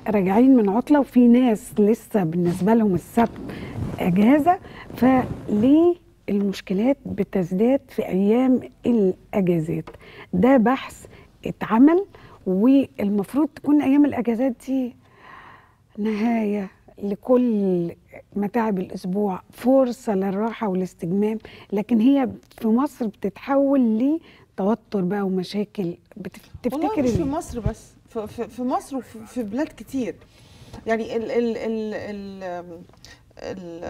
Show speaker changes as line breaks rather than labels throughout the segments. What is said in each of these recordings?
راجعين من عطله وفي ناس لسه بالنسبه لهم السبت اجازه فليه المشكلات بتزداد في ايام الاجازات ده بحث اتعمل والمفروض تكون ايام الاجازات دي نهايه لكل متاعب الاسبوع فرصه للراحه والاستجمام لكن هي في مصر بتتحول لتوتر بقى ومشاكل بت-
والله
تفتكر
مش في
ليه؟
مصر بس في, في, في مصر وفي في بلاد كتير يعني ال ال ال ال ال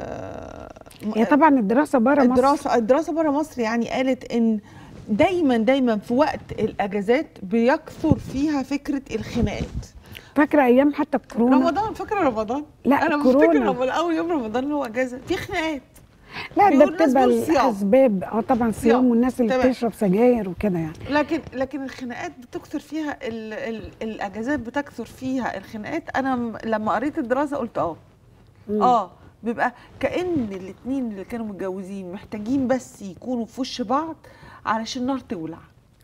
هي طبعا الدراسه بره مصر
الدراسه الدراسه بره مصر يعني قالت ان دايما دايما في وقت الاجازات بيكثر فيها فكره الخناقات
فاكره ايام حتى الكورونا
رمضان فاكره رمضان
لا،
انا
كورونا.
بفتكر رمضان اول يوم رمضان اللي هو اجازه في خناقات
لا ده
بيقولوا الناس
بتبقى
بيقولوا صيام.
الاسباب اه طبعا صيام
صيام.
والناس اللي
تمام.
بتشرب سجاير وكده يعني
لكن لكن الخناقات بتكثر فيها ال ال الاجازات بتكثر فيها الخناقات انا م- لما قريت الدراسه قلت اه
مم.
اه بيبقى كان الاثنين اللي كانوا متجوزين محتاجين بس يكونوا في وش بعض علشان النار تولع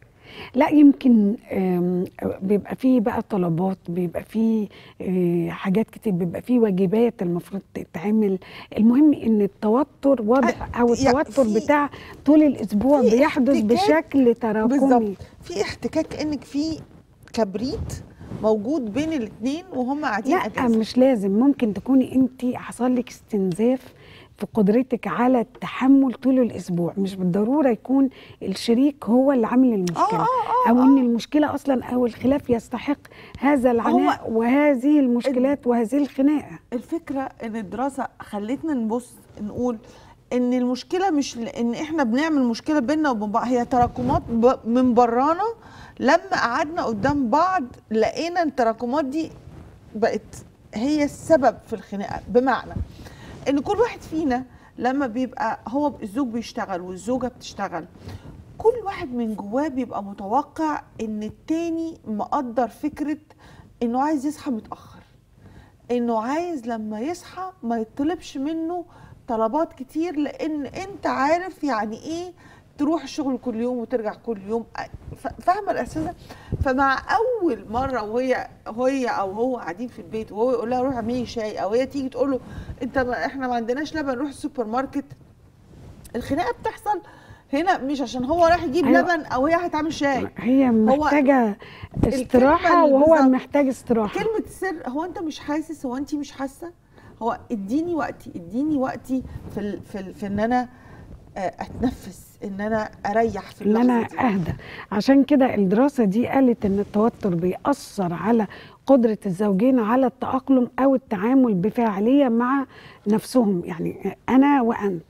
لا يمكن آم، بيبقى فيه بقى طلبات بيبقى فيه آه، حاجات كتير بيبقى فيه واجبات المفروض تتعمل المهم ان التوتر وضع او
أ- يعني
التوتر
في-
بتاع طول الاسبوع
في
بيحدث
احتكاك
بشكل تراكمي
بالظبط في احتكاك كانك في كبريت موجود بين الاثنين وهم قاعدين
لا
اجازه
مش لازم ممكن تكوني انت حصل لك استنزاف في قدرتك على التحمل طول الاسبوع مش بالضروره يكون الشريك هو اللي عامل المشكله
آه، آه،
او ان المشكله اصلا او الخلاف يستحق هذا العناء وهذه المشكلات وهذه الخناقه
الفكره ان الدراسه خلتنا نبص نقول ان المشكله مش ل- ان احنا بنعمل مشكله بيننا وبين بعض هي تراكمات ب- من برانا لما قعدنا قدام بعض لقينا التراكمات دي بقت هي السبب في الخناقه بمعنى ان كل واحد فينا لما بيبقى هو الزوج بيشتغل والزوجه بتشتغل كل واحد من جواه بيبقى متوقع ان التاني مقدر فكره انه عايز يصحى متاخر انه عايز لما يصحى ما يطلبش منه طلبات كتير لان انت عارف يعني ايه تروح الشغل كل يوم وترجع كل يوم ف- فاهمه الاحساس ده فمع اول مره وهي هي او هو قاعدين في البيت وهو يقول لها روح اعملي شاي او هي تيجي تقول له انت ما احنا ما عندناش لبن نروح السوبر ماركت الخناقه بتحصل هنا مش عشان هو رايح يجيب
أيوة.
لبن او هي هتعمل شاي
هي محتاجه استراحه
اللي
وهو
بالظبط.
محتاج استراحه
كلمة السر هو أنت مش حاسس هو أنت مش حاسة هو اديني وقتي اديني وقتي في ال في, ال في ان انا آه، اتنفس ان انا اريح في
ان انا
اللحظه دي
اهدى عشان كده الدراسه دي قالت ان التوتر بيأثر على قدره الزوجين على التأقلم او التعامل بفاعليه مع نفسهم يعني انا وانت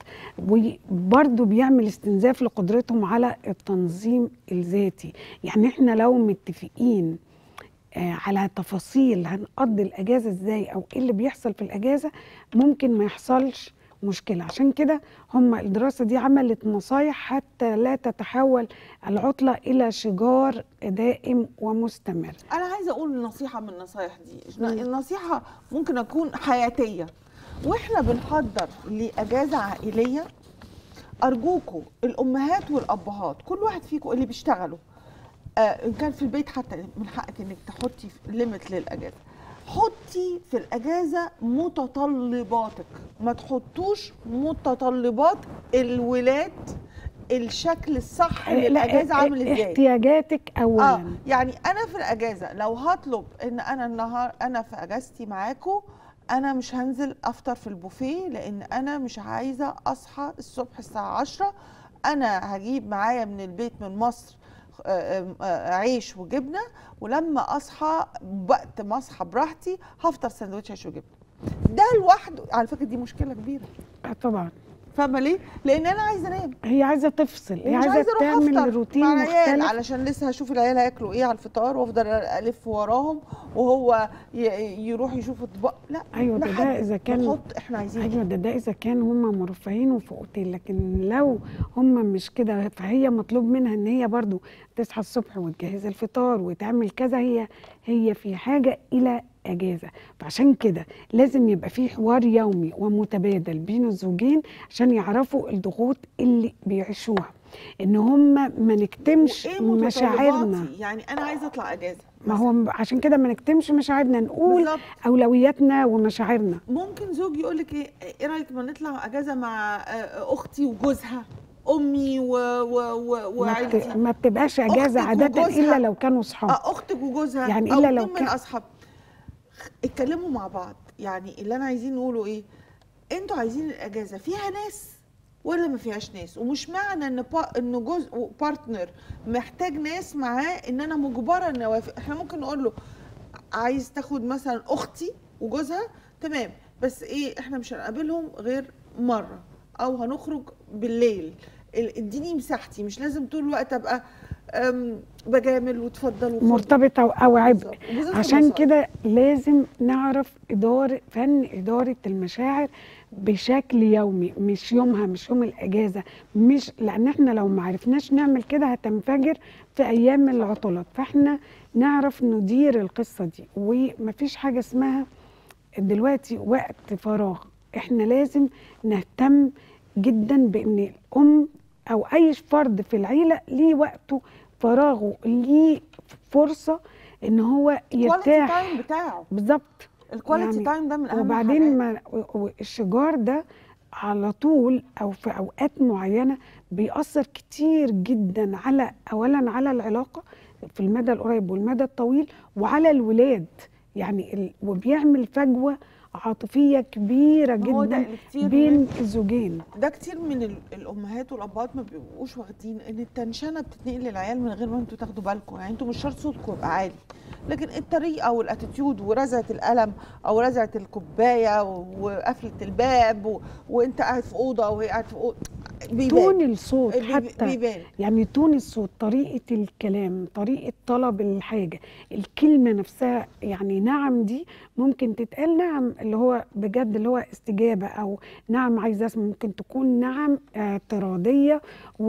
وبرضه بيعمل استنزاف لقدرتهم على التنظيم الذاتي يعني احنا لو متفقين آه، على تفاصيل هنقضي الاجازه ازاي او ايه اللي بيحصل في الاجازه ممكن ما يحصلش مشكله عشان كده هم الدراسه دي عملت نصايح حتى لا تتحول العطله الى شجار دائم ومستمر
انا عايزه اقول نصيحه من النصايح دي النصيحه ممكن اكون حياتيه واحنا بنحضر لاجازه عائليه ارجوكم الامهات والابهات كل واحد فيكم اللي بيشتغلوا آه ان كان في البيت حتى من حقك انك تحطي ليميت للاجازه حطي في الاجازه متطلباتك ما تحطوش متطلبات الولاد الشكل الصح
لا،
للاجازه عامل ازاي
احتياجاتك اولا
اه يعني انا في الاجازه لو هطلب ان انا النهار انا في اجازتي معاكم انا مش هنزل افطر في البوفيه لان انا مش عايزه اصحى الصبح الساعه 10 انا هجيب معايا من البيت من مصر آه، آه، عيش وجبنه ولما اصحى وقت ما اصحى براحتي هفطر سندوتش عيش وجبنه ده لوحده على فكره دي مشكله كبيره
آه طبعا
فاهمه ليه لان انا عايزه انام
هي عايزه تفصل هي
ومش
عايزه
اروح
تعمل
أفطر
روتين
مع العيال
مختلف
علشان لسه هشوف العيال هياكلوا ايه على الفطار وافضل الف وراهم وهو ي- يروح يشوف اطباق لا
ايوه ده, ده
نحدد،
اذا كان
نحط احنا عايزين
ايوه ده ده اذا كان هم مرفهين وفي اوتيل لكن لو هم مش كده فهي مطلوب منها ان هي برضو تصحى الصبح وتجهز الفطار وتعمل كذا هي هي في حاجه الى اجازه فعشان كده لازم يبقى في حوار يومي ومتبادل بين الزوجين عشان يعرفوا الضغوط اللي بيعيشوها ان هم ما نكتمش
وايه
مشاعرنا
متطلباتي يعني انا عايزه اطلع اجازه
ما هو عشان كده ما نكتمش مشاعرنا نقول
بالظبط
اولوياتنا ومشاعرنا
ممكن زوج يقول لك ايه ايه رايك ما نطلع اجازه مع آه، اختي وجوزها امي و... و... و...
ما, بت...
وعيلتي
ما بتبقاش اجازه
أختك
عاده
وجوزها.
الا لو كانوا صحاب
اه اختك وجوزها
يعني
او
إلا لو
اتنين من
كان-
اصحاب اتكلموا مع بعض يعني اللي انا عايزين نقوله ايه انتوا عايزين الاجازه فيها ناس ولا ما فيهاش ناس ومش معنى ان با... ان جزء بارتنر محتاج ناس معاه ان انا مجبره ان اوافق احنا ممكن نقول له عايز تاخد مثلا اختي وجوزها تمام بس ايه احنا مش هنقابلهم غير مره او هنخرج بالليل ال- اديني مساحتي مش لازم طول الوقت ابقى أم، بجامل وتفضل وخد.
مرتبطه او عبء
بالظبط. وبالذات في
عشان
المصايف.
كده لازم نعرف إدارة فن إدارة المشاعر بشكل يومي مش يومها مش يوم الأجازة مش لأن احنا لو ما عرفناش نعمل كده هتنفجر في أيام العطلات فاحنا نعرف ندير القصة دي ومفيش حاجة اسمها دلوقتي وقت فراغ احنا لازم نهتم جدا بان الام او اي فرد في العيله ليه وقته فراغه ليه فرصه ان هو
الكواليتي
يرتاح
تايم بتاعه
بالظبط
الكواليتي
يعني
تايم ده من اهم
وبعدين
الحاجات.
ما و- و- الشجار ده على طول او في اوقات معينه بيأثر كتير جدا على اولا على العلاقه في المدى القريب والمدى الطويل وعلى الولاد يعني ال... وبيعمل فجوه عاطفيه كبيره
ما هو ده
جدا
اللي كتير
بين
من
الزوجين
ده كتير من ال- الامهات والابهات ما بيبقوش واخدين ان التنشنه بتتنقل للعيال من غير ما انتوا تاخدوا بالكم يعني انتوا مش شرط صوتكم يبقى عالي لكن الطريقه والاتيتيود ورزعه القلم او رزعه الكوبايه و- وقفله الباب و... وانت قاعد في اوضه وهي قاعد في اوضه
تون
بيبان
الصوت
بي-
حتى
بيبان
يعني تون الصوت طريقة الكلام طريقة طلب الحاجة الكلمة نفسها يعني نعم دي ممكن تتقال نعم اللي هو بجد اللي هو استجابة أو نعم عايزة أسمع ممكن تكون نعم اعتراضية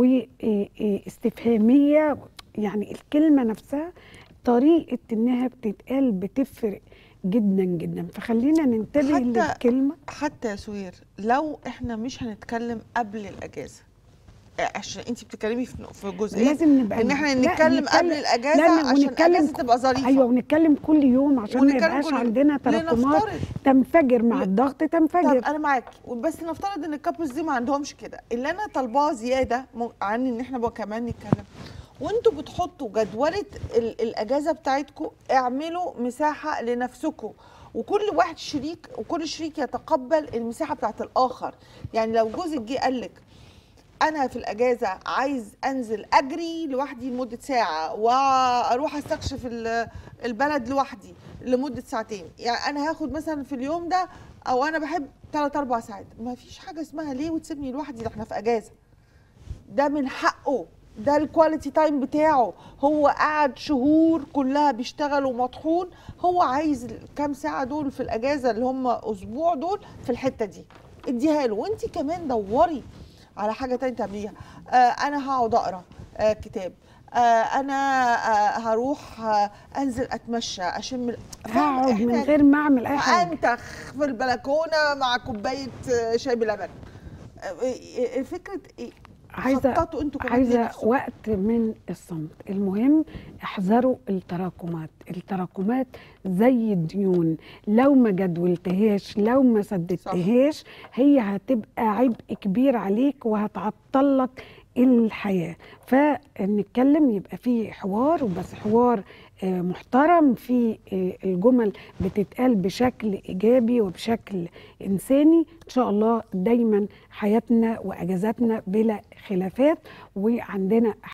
واستفهامية يعني الكلمة نفسها طريقة إنها بتتقال بتفرق جدا جدا فخلينا ننتبه
حتى
للكلمة
حتى يا سوير لو احنا مش هنتكلم قبل الاجازه عشان انت بتتكلمي في في جزئيه
لازم نبقى
ان احنا
لا،
نتكلم قبل الاجازه
لا،
عشان
ونتكلم
الاجازه تبقى ظريفه
ايوه ونتكلم كل يوم عشان ما
ونتكلم
يبقاش
كل يوم.
عندنا تراكمات
لنفترض
تنفجر مع
ل-
الضغط
طب
تنفجر
انا معاكي بس نفترض ان الكابلز دي ما عندهمش كده اللي انا طالباه زياده م- عن ان احنا بقى كمان نتكلم وانتوا بتحطوا جدوله ال- الاجازه بتاعتكم اعملوا مساحه لنفسكم وكل واحد شريك وكل شريك يتقبل المساحه بتاعت الاخر يعني لو جوزك جه قال لك انا في الاجازه عايز انزل اجري لوحدي لمده ساعه واروح استكشف ال- البلد لوحدي لمده ساعتين يعني انا هاخد مثلا في اليوم ده او انا بحب 3 4 ساعات ما فيش حاجه اسمها ليه وتسيبني لوحدي ده احنا في اجازه ده من حقه ده الكواليتي تايم بتاعه هو قعد شهور كلها بيشتغل ومطحون هو عايز الكام ساعه دول في الاجازه اللي هم اسبوع دول في الحته دي اديها له وانت كمان دوري على حاجه تانية تعمليها آه انا هقعد اقرا آه كتاب آه انا آه هروح آه انزل اتمشى اشم ال- فاهمة؟
هقعد من
إحنا
غير ما اعمل اي حاجه
انتخ في البلكونه مع كوبايه آه، شاي بلبن آه، آه، فكره إيه؟
عايزه
خططوا انتوا كمان
عايزه
لنفسكم.
وقت من الصمت المهم احذروا التراكمات التراكمات زي الديون لو ما جدولتهاش لو ما سددتهاش هي هتبقى عبء كبير عليك وهتعطلك الحياه فنتكلم يبقى في حوار وبس حوار آه، محترم في آه، الجمل بتتقال بشكل ايجابي وبشكل انساني ان شاء الله دايما حياتنا واجازاتنا بلا خلافات وعندنا